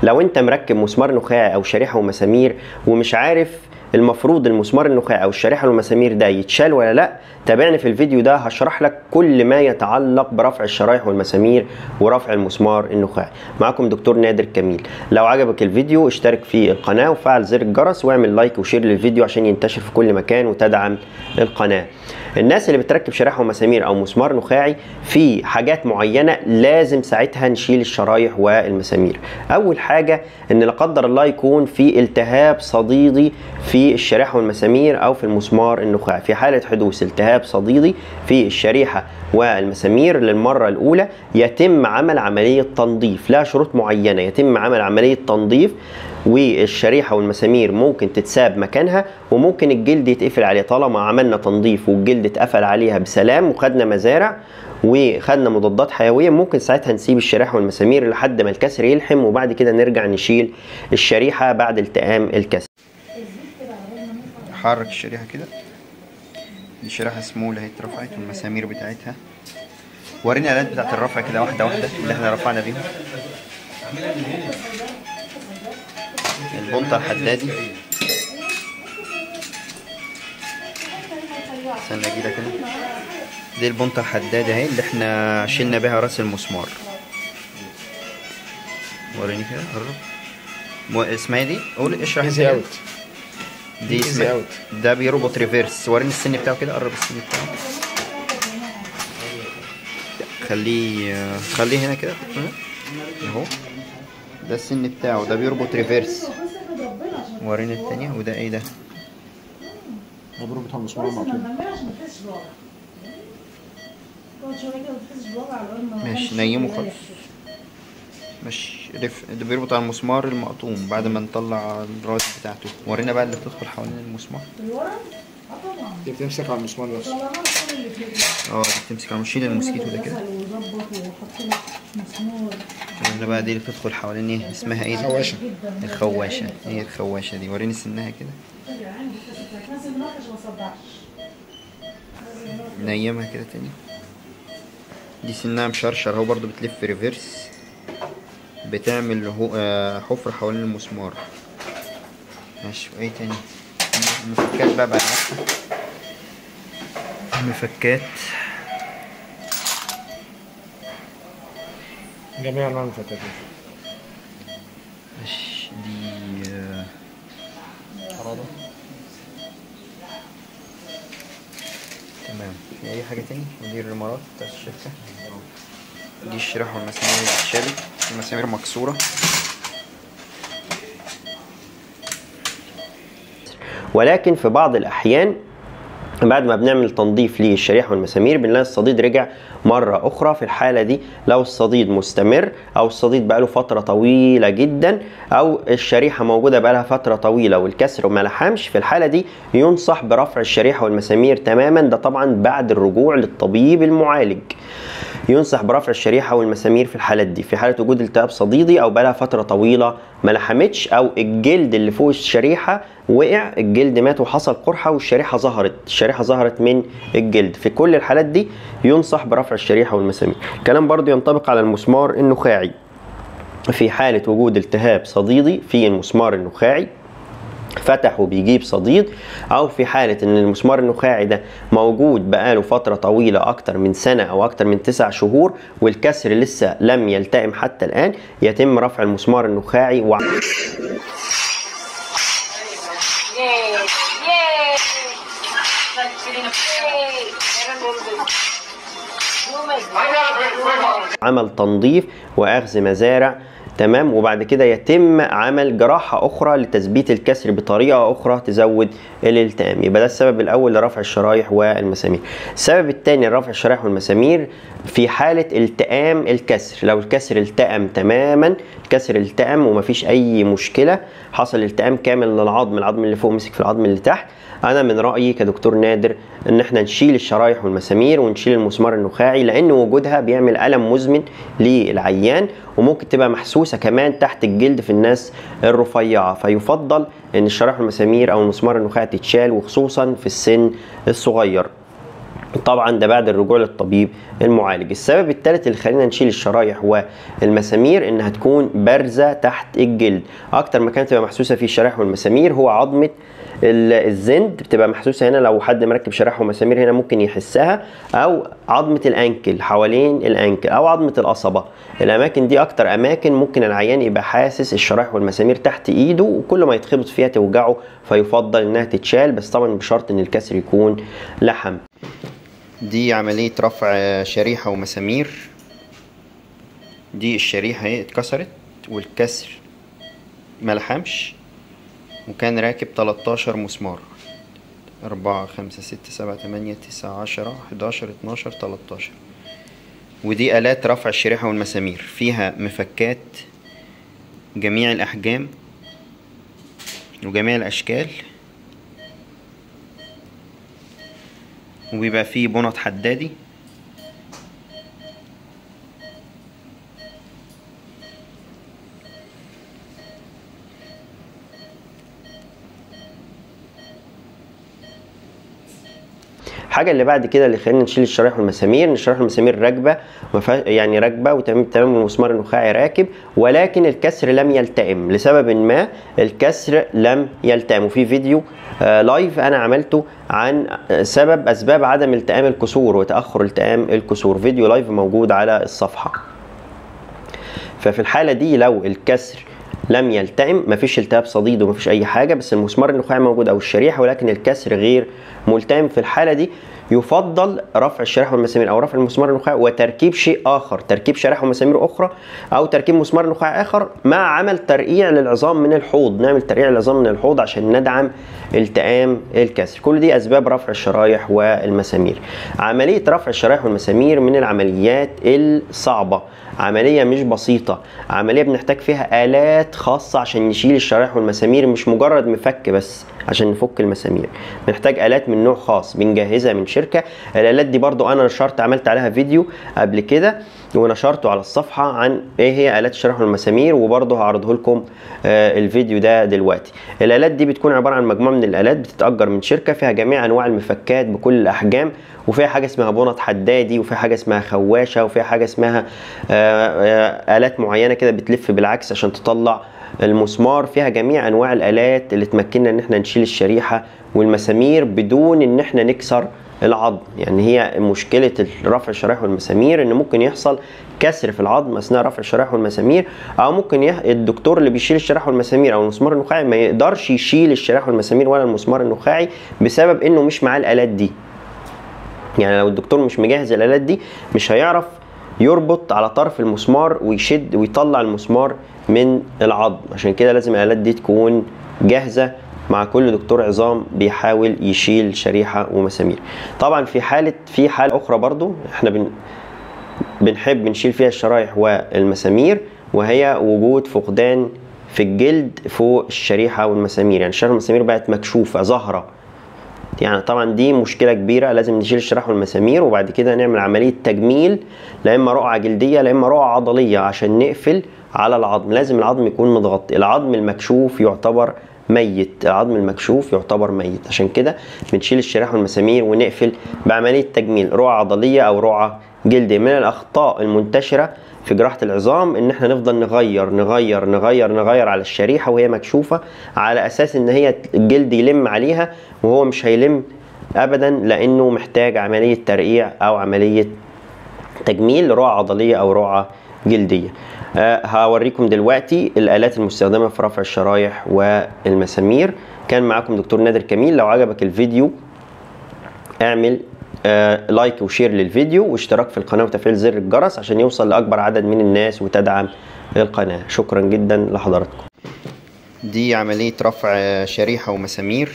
لو انت مركب مسمار نخاعي او شريحه ومسامير ومش عارف المفروض المسمار النخاعي او الشريحه والمسامير ده يتشال ولا لا تابعني في الفيديو ده هشرح لك كل ما يتعلق برفع الشرايح والمسامير ورفع المسمار النخاعي معكم دكتور نادر كميل لو عجبك الفيديو اشترك في القناه وفعل زر الجرس واعمل لايك وشير للفيديو عشان ينتشر في كل مكان وتدعم القناه الناس اللي بتركب شريحه ومسامير او مسمار نخاعي في حاجات معينه لازم ساعتها نشيل الشرايح والمسامير اول حاجه ان لا قدر الله يكون في التهاب صديدي في الشريحه والمسامير او في المسمار النخاعي في حاله حدوث التهاب صديدي في الشريحه والمسامير للمره الاولى يتم عمل عمليه تنظيف لها شروط معينه يتم عمل عمليه تنظيف والشريحه والمسامير ممكن تتساب مكانها وممكن الجلد يتقفل عليه طالما عملنا تنظيف والجلد اتقفل عليها بسلام وخدنا مزارع وخدنا مضادات حيويه ممكن ساعتها نسيب الشريحه والمسامير لحد ما الكسر يلحم وبعد كده نرجع نشيل الشريحه بعد التئام الكسر حرك الشريحه كده دي شريحه سمول اهي اترفعت والمسامير بتاعتها وريني الالات بتاعت الرفع كده واحده واحده اللي احنا رفعنا بيهم البنطة الحدادي استنى اجيبها كده دي البنطة الحدادة اهي اللي احنا شلنا بيها راس المسمار وريني كده قرب مو- اسمها إيه دي قول اشرح ايزي كده. اوت دي easy اسمها out. ده بيربط ريفيرس وريني السن بتاعه كده قرب السن بتاعه خليه خليه هنا كده هنا. اهو ده السن بتاعه ده بيربط ريفيرس وريني التانية وده ايه ده مضروب بتاع المسمار المقطوع ماشي نيمه خالص ماشي رف... ده بيربط على المسمار المقطوم بعد ما نطلع الراس بتاعته ورينا بقى اللي بتدخل حوالين المسمار دي بتمسك على المسمار بس اه دي بتمسك على نشيل الموسكيتو ده كده ورينا بقى دي اللي بتدخل حوالين ايه اسمها ايه دي؟ خواشة الخواشة هي الخواشة دي وريني سنها كده نيمها كده تاني دي سنها مشرشر اهو برضو بتلف ريفيرس بتعمل هو آه، حفرة حوالين المسمار ماشي وايه تاني المفكات بقى بقى المفكات جميع انواع المفتات ماشي دي آه، تمام في اي حاجه تاني ودي الرمارات بتاعت الشركه دي الشراح والمسامير اللي اتشالت المسامير مكسوره ولكن في بعض الاحيان بعد ما بنعمل تنظيف للشريحه والمسامير بنلاقي الصديد رجع مره اخرى في الحاله دي لو الصديد مستمر او الصديد بقاله فتره طويله جدا او الشريحه موجوده بقالها فتره طويله والكسر ما لحمش في الحاله دي ينصح برفع الشريحه والمسامير تماما ده طبعا بعد الرجوع للطبيب المعالج ينصح برفع الشريحه والمسامير في الحالات دي في حاله وجود التهاب صديدي او بقالها فتره طويله ما لحمتش او الجلد اللي فوق الشريحه وقع الجلد مات وحصل قرحه والشريحه ظهرت الشريحه ظهرت من الجلد في كل الحالات دي ينصح برفع الشريحه والمسامير الكلام برضو ينطبق على المسمار النخاعي في حاله وجود التهاب صديدي في المسمار النخاعي فتح وبيجيب صديد او في حاله ان المسمار النخاعي ده موجود بقاله فتره طويله اكتر من سنه او اكتر من تسع شهور والكسر لسه لم يلتئم حتى الان يتم رفع المسمار النخاعي و... Yay! Yay! Yay! عمل تنظيف واخذ مزارع تمام وبعد كده يتم عمل جراحة أخرى لتثبيت الكسر بطريقة أخرى تزود الالتئام يبقى ده السبب الأول لرفع الشرايح والمسامير السبب الثاني لرفع الشرايح والمسامير في حالة التئام الكسر لو الكسر التئم تماما الكسر التئم ومفيش أي مشكلة حصل التئام كامل للعظم العظم اللي فوق مسك في العظم اللي تحت انا من رايي كدكتور نادر ان احنا نشيل الشرايح والمسامير ونشيل المسمار النخاعي لان وجودها بيعمل الم مزمن للعيان وممكن تبقى محسوسه كمان تحت الجلد في الناس الرفيعه فيفضل ان الشرايح والمسامير او المسمار النخاعي تتشال وخصوصا في السن الصغير طبعا ده بعد الرجوع للطبيب المعالج السبب الثالث اللي خلينا نشيل الشرايح والمسامير انها تكون بارزه تحت الجلد اكتر مكان تبقى محسوسه فيه الشرايح والمسامير هو عظمه ال- الزند بتبقى محسوسه هنا لو حد مركب شرايح ومسامير هنا ممكن يحسها او عظمه الانكل حوالين الانكل او عظمه القصبه الاماكن دي اكتر اماكن ممكن العيان يبقى حاسس الشرايح والمسامير تحت ايده وكل ما يتخبط فيها توجعه فيفضل انها تتشال بس طبعا بشرط ان الكسر يكون لحم دي عملية رفع شريحة ومسامير دي الشريحة اهي اتكسرت والكسر ملحمش وكان راكب 13 مسمار أربعة خمسة ستة سبعة تمانية تسعة عشرة حداشر اتناشر تلاتاشر ودي آلات رفع الشريحة والمسامير فيها مفكات جميع الأحجام وجميع الأشكال وبيبقى فيه بنط حدادي الحاجه اللي بعد كده اللي خلينا نشيل الشرايح والمسامير ان الشرايح والمسامير راكبه ومفيهاش- يعني راكبه وتمام تمام المسمار النخاعي راكب ولكن الكسر لم يلتئم لسبب ما الكسر لم يلتئم وفي فيديو آه، لايف انا عملته عن آه، سبب اسباب عدم التئام الكسور وتاخر التئام الكسور فيديو لايف موجود على الصفحه ففي الحاله دي لو الكسر لم يلتئم مفيش التهاب صديد ومفيش اي حاجه بس المسمار النخاعي موجود او الشريحه ولكن الكسر غير ملتئم في الحاله دي يفضل رفع الشريحه والمسامير او رفع المسمار النخاعي وتركيب شيء اخر تركيب شريحه ومسامير اخرى او تركيب مسمار نخاعي اخر مع عمل ترقيع للعظام من الحوض نعمل ترقيع للعظام من الحوض عشان ندعم التئام الكسر كل دي اسباب رفع الشرايح والمسامير عمليه رفع الشرايح والمسامير من العمليات الصعبه عمليه مش بسيطه عمليه بنحتاج فيها الات خاصه عشان نشيل الشرايح والمسامير مش مجرد مفك بس عشان نفك المسامير بنحتاج الات من نوع خاص بنجهزها من شركه الالات دي برضو انا نشرت عملت عليها فيديو قبل كده ونشرته على الصفحه عن ايه هي الات الشرايح والمسامير وبرضه هعرضه لكم آه الفيديو ده دلوقتي الالات دي بتكون عباره عن مجموعه من الالات بتتاجر من شركه فيها جميع انواع المفكات بكل الاحجام وفيها حاجه اسمها بنط حدادي وفيها حاجه اسمها خواشه وفيها حاجه اسمها آه آه الات معينه كده بتلف بالعكس عشان تطلع المسمار فيها جميع انواع الالات اللي تمكننا ان احنا نشيل الشريحه والمسامير بدون ان احنا نكسر العظم يعني هي مشكله رفع الشرايح والمسامير ان ممكن يحصل كسر في العظم اثناء رفع الشرايح والمسامير او ممكن يح... الدكتور اللي بيشيل الشرايح والمسامير او المسمار النخاعي ما يقدرش يشيل الشرايح والمسامير ولا المسمار النخاعي بسبب انه مش معاه الالات دي يعني لو الدكتور مش مجهز الالات دي مش هيعرف يربط على طرف المسمار ويشد ويطلع المسمار من العظم عشان كده لازم الالات دي تكون جاهزه مع كل دكتور عظام بيحاول يشيل شريحه ومسامير طبعا في حاله في حاله اخرى برضو احنا بن بنحب نشيل فيها الشرايح والمسامير وهي وجود فقدان في الجلد فوق الشريحه والمسامير يعني الشريحه والمسامير بقت مكشوفه ظاهره يعني طبعا دي مشكله كبيره لازم نشيل الشرايح والمسامير وبعد كده نعمل عمليه تجميل لا اما رقعه جلديه لا اما رقعه عضليه عشان نقفل على العظم لازم العظم يكون متغطي العظم المكشوف يعتبر ميت العظم المكشوف يعتبر ميت عشان كده بنشيل الشرايح والمسامير ونقفل بعمليه تجميل رقعه عضليه او رقعه جلديه من الاخطاء المنتشره في جراحه العظام ان احنا نفضل نغير نغير نغير نغير على الشريحه وهي مكشوفه على اساس ان هي الجلد يلم عليها وهو مش هيلم ابدا لانه محتاج عمليه ترقيع او عمليه تجميل رقعه عضليه او رقعه جلديه أه هوريكم دلوقتي الالات المستخدمه في رفع الشرايح والمسامير كان معاكم دكتور نادر كميل لو عجبك الفيديو اعمل آه لايك وشير للفيديو واشتراك في القناه وتفعيل زر الجرس عشان يوصل لاكبر عدد من الناس وتدعم القناه شكرا جدا لحضراتكم دي عمليه رفع شريحه ومسامير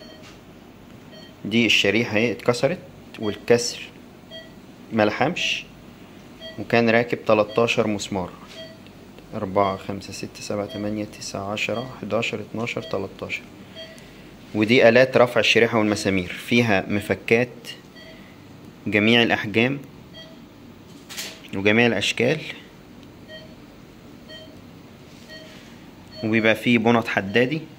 دي الشريحه اهي اتكسرت والكسر ملحمش وكان راكب 13 مسمار أربعة خمسة ستة سبعة تمانية تسعة عشرة حداشر اتناشر تلاتاشر ودي آلات رفع الشريحة والمسامير فيها مفكات جميع الأحجام وجميع الأشكال وبيبقى فيه بنط حدادي